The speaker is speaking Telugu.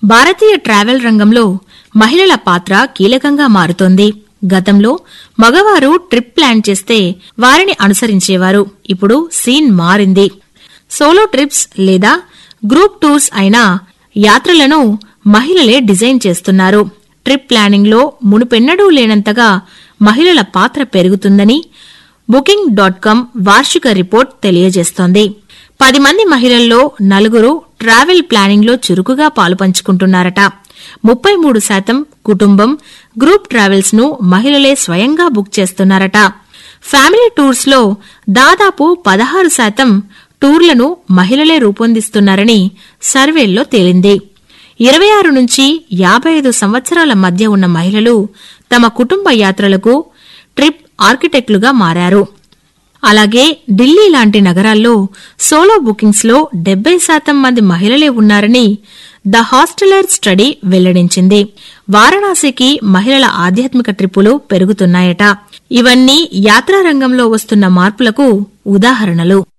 భారతీయ ట్రావెల్ రంగంలో మహిళల పాత్ర కీలకంగా మారుతోంది గతంలో మగవారు ట్రిప్ ప్లాన్ చేస్తే వారిని అనుసరించేవారు ఇప్పుడు సీన్ మారింది సోలో ట్రిప్స్ లేదా గ్రూప్ టూర్స్ అయినా యాత్రలను మహిళలే డిజైన్ చేస్తున్నారు ట్రిప్ ప్లానింగ్ లో మునుపెన్నడూ లేనంతగా మహిళల పాత్ర పెరుగుతుందని బుకింగ్ డాట్ కామ్ వార్షిక రిపోర్ట్ తెలియజేస్తోంది పది మంది మహిళల్లో నలుగురు ట్రావెల్ ప్లానింగ్ లో చురుకుగా పాలుపంచుకుంటున్నారట ముప్పై మూడు శాతం కుటుంబం గ్రూప్ ట్రావెల్స్ ను మహిళలే స్వయంగా బుక్ చేస్తున్నారట ఫ్యామిలీ టూర్స్ లో దాదాపు పదహారు శాతం టూర్లను మహిళలే రూపొందిస్తున్నారని సర్వేల్లో తేలింది ఇరవై ఆరు నుంచి యాభై ఐదు సంవత్సరాల మధ్య ఉన్న మహిళలు తమ కుటుంబ యాత్రలకు ట్రిప్ ఆర్కిటెక్టులుగా మారారు అలాగే ఢిల్లీ లాంటి నగరాల్లో సోలో బుకింగ్స్ లో డెబ్బై శాతం మంది మహిళలే ఉన్నారని ద హాస్టలర్ స్టడీ వెల్లడించింది వారణాసికి మహిళల ఆధ్యాత్మిక ట్రిప్పులు పెరుగుతున్నాయట ఇవన్నీ యాత్రా రంగంలో వస్తున్న మార్పులకు ఉదాహరణలు